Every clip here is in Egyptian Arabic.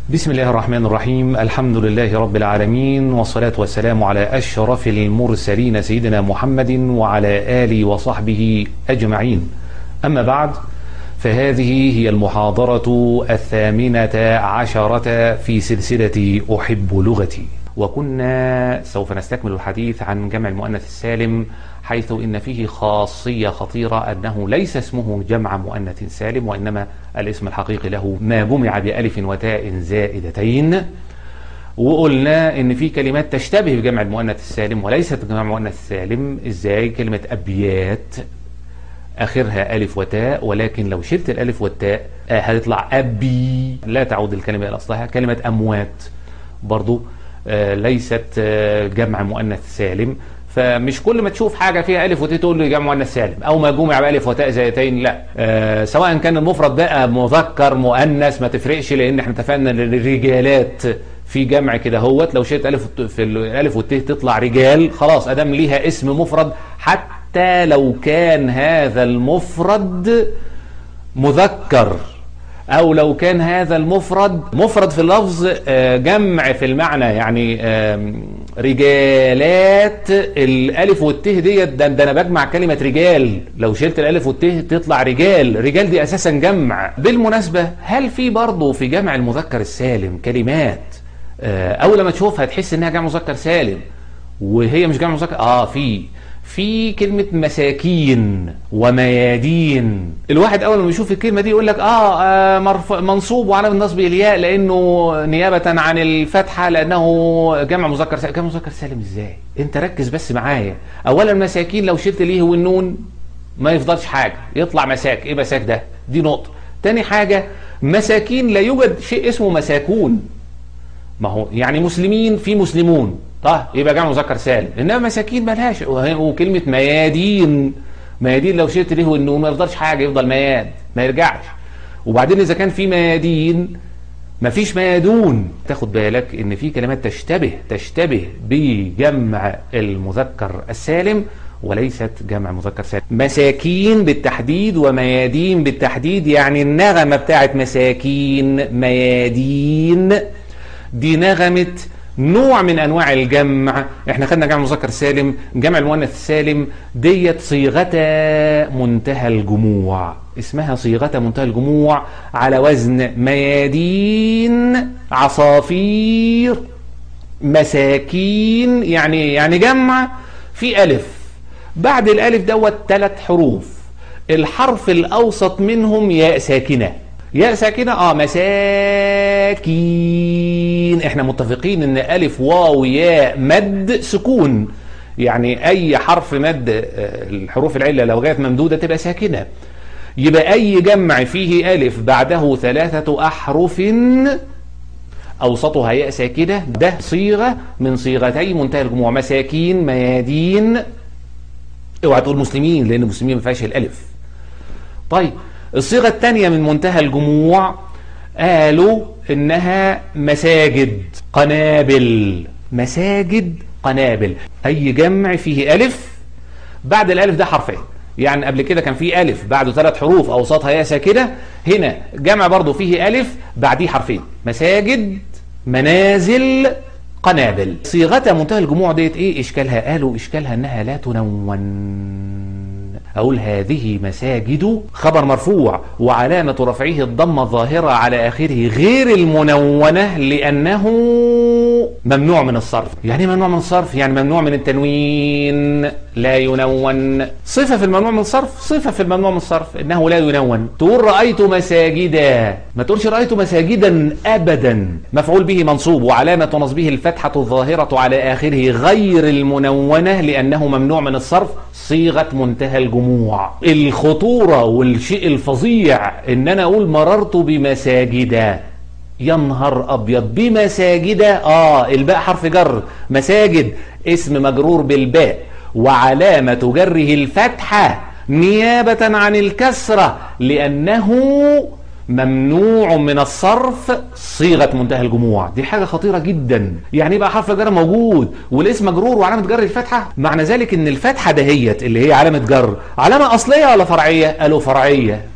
بسم الله الرحمن الرحيم الحمد لله رب العالمين والصلاة والسلام على أشرف المرسلين سيدنا محمد وعلى آله وصحبه أجمعين أما بعد فهذه هي المحاضرة الثامنة عشرة في سلسلة أحب لغتي وكنا سوف نستكمل الحديث عن جمع المؤنث السالم حيث إن فيه خاصية خطيرة أنه ليس اسمه جمع مؤنث سالم وإنما الاسم الحقيقي له ما جمع بألف وتاء زائدتين وقلنا ان في كلمات تشتبه بجمع المؤنث السالم وليست جمع المؤنث السالم ازاي كلمة ابيات اخرها الف وتاء ولكن لو شلت الالف والتاء هتطلع ابي لا تعود الكلمة الى اصلها كلمة اموات برضو ليست جمع مؤنث سالم فمش كل ما تشوف حاجه فيها الف وتاء تقول لي جمع مؤنث سالم او ما جمع بالف وتاء زائتين لا آه سواء كان المفرد بقى مذكر مؤنث ما تفرقش لان احنا اتفقنا ان الرجالات في جمع كده هوت لو شلت الف في الالف والتاء تطلع رجال خلاص ادام ليها اسم مفرد حتى لو كان هذا المفرد مذكر او لو كان هذا المفرد مفرد في اللفظ جمع في المعنى يعني رجالات الالف والته ديت ده, ده انا بجمع كلمه رجال لو شلت الالف والته تطلع رجال رجال دي اساسا جمع بالمناسبه هل في برضه في جمع المذكر السالم كلمات اول لما تشوفها تحس انها جمع مذكر سالم وهي مش جمع مذكر اه في في كلمة مساكين وميادين الواحد أول ما يشوف الكلمة دي يقول لك آه, آه مرف... منصوب وعلامة النصب الياء لأنه نيابة عن الفتحة لأنه جمع مذكر سالم جمع مذكر سالم إزاي أنت ركز بس معايا أولا مساكين لو شلت ليه والنون ما يفضلش حاجة يطلع مساك إيه مساك ده دي نقطة تاني حاجة مساكين لا يوجد شيء اسمه مساكون ما هو يعني مسلمين في مسلمون طيب يبقى جمع مذكر سالم انما مساكين ملهاش وكلمه ميادين ميادين لو شلت ليه والنون ما يفضلش حاجه يفضل مياد ما يرجعش وبعدين اذا كان في ميادين مفيش ميادون تاخد بالك ان في كلمات تشتبه تشتبه بجمع المذكر السالم وليست جمع مذكر سالم مساكين بالتحديد وميادين بالتحديد يعني النغمه بتاعت مساكين ميادين دي نغمه نوع من انواع الجمع احنا خدنا جمع مذكر سالم جمع المؤنث السالم ديت صيغه منتهى الجموع اسمها صيغه منتهى الجموع على وزن ميادين عصافير مساكين يعني يعني جمع في الف بعد الالف دوت ثلاث حروف الحرف الاوسط منهم ياء ساكنه ياء ساكنة اه مساكين احنا متفقين ان الف واو ياء مد سكون يعني اي حرف مد الحروف العلة لو جاءت ممدودة تبقى ساكنة يبقى اي جمع فيه الف بعده ثلاثة احرف اوسطها ياء ساكنة ده صيغة من صيغتي منتهى الجموع مساكين ميادين اوعى تقول مسلمين لان المسلمين ما فيهاش الالف طيب الصيغة الثانية من منتهى الجموع قالوا إنها مساجد قنابل مساجد قنابل أي جمع فيه ألف بعد الألف ده حرفين يعني قبل كده كان فيه ألف بعده ثلاث حروف أوسطها يا ساكنة هنا جمع برضه فيه ألف بعديه حرفين مساجد منازل قنابل صيغة منتهى الجموع ديت إيه إشكالها قالوا إشكالها إنها لا تنون أقول هذه مساجد خبر مرفوع وعلامة رفعه الضمة الظاهرة على آخره غير المنونة لأنه ممنوع من الصرف يعني ممنوع من الصرف يعني ممنوع من التنوين لا ينون صفة في الممنوع من الصرف صفة في الممنوع من الصرف إنه لا ينون تقول رأيت مساجدا ما تقولش رأيت مساجدا أبدا مفعول به منصوب وعلامة نصبه الفتحة الظاهرة على آخره غير المنونة لأنه ممنوع من الصرف صيغة منتهى الجموع الخطورة والشيء الفظيع إن أنا أقول مررت بمساجدا يا نهار ابيض بمساجد اه الباء حرف جر مساجد اسم مجرور بالباء وعلامة جره الفتحة نيابة عن الكسرة لأنه ممنوع من الصرف صيغة منتهى الجموع دي حاجة خطيرة جدا يعني يبقى حرف الجر موجود والاسم مجرور وعلامة جر الفتحة معنى ذلك ان الفتحة دهيت اللي هي علامة جر علامة أصلية ولا فرعية قالوا فرعية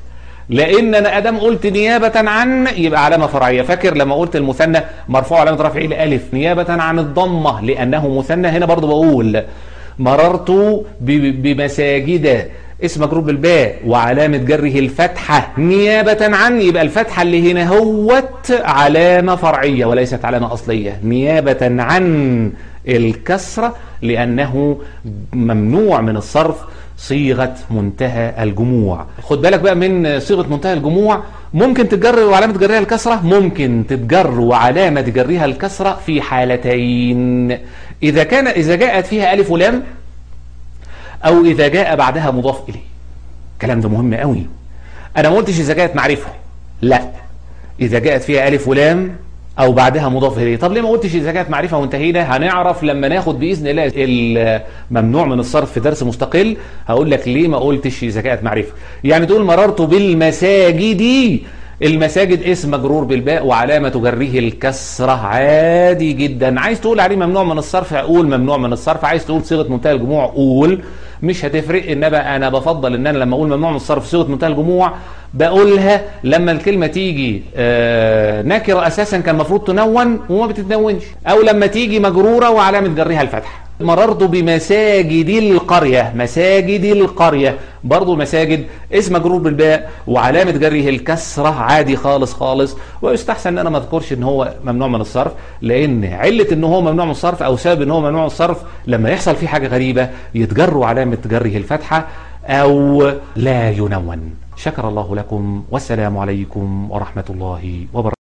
لان انا ادم قلت نيابه عن يبقى علامه فرعيه فاكر لما قلت المثنى مرفوع علامه رفعه الالف نيابه عن الضمه لانه مثنى هنا برضو بقول مررت ب- بمساجد اسم مجرور بالباء وعلامة جره الفتحة نيابة عن يبقى الفتحة اللي هنا هوت علامة فرعية وليست علامة أصلية نيابة عن الكسرة لأنه ممنوع من الصرف صيغة منتهى الجموع خد بالك بقى من صيغة منتهى الجموع ممكن تتجر وعلامة جرها الكسرة ممكن تتجر وعلامة جرها الكسرة في حالتين إذا كان إذا جاءت فيها ألف ولام أو إذا جاء بعدها مضاف إليه الكلام ده مهم قوي أنا ما قلتش إذا جاءت معرفة لا إذا جاءت فيها ألف ولام أو بعدها مضاف إليه طب ليه ما قلتش إذا جاءت معرفة وانتهينا هنعرف لما ناخد بإذن الله الممنوع من الصرف في درس مستقل هقول لك ليه ما قلتش إذا جاءت معرفة يعني تقول مررت بالمساجد المساجد اسم مجرور بالباء وعلامة جره الكسرة عادي جدا عايز تقول عليه ممنوع من الصرف قول ممنوع من الصرف عايز تقول صيغة منتهى الجموع قول مش هتفرق انما انا بفضل ان انا لما اقول ممنوع من الصرف صيغة منتهى الجموع بقولها لما الكلمة تيجي آه نكرة اساسا كان المفروض تنون وما بتتنونش او لما تيجي مجرورة وعلامة جرها الفتحة مررت بمساجد القرية مساجد القرية برضو مساجد اسم مجرور بالباء وعلامة جره الكسرة عادي خالص خالص ويستحسن ان انا ما اذكرش ان هو ممنوع من الصرف لان علة ان هو ممنوع من الصرف او سبب ان هو ممنوع من الصرف لما يحصل فيه حاجة غريبة يتجر علامة جره الفتحة او لا ينون شكر الله لكم والسلام عليكم ورحمة الله وبركاته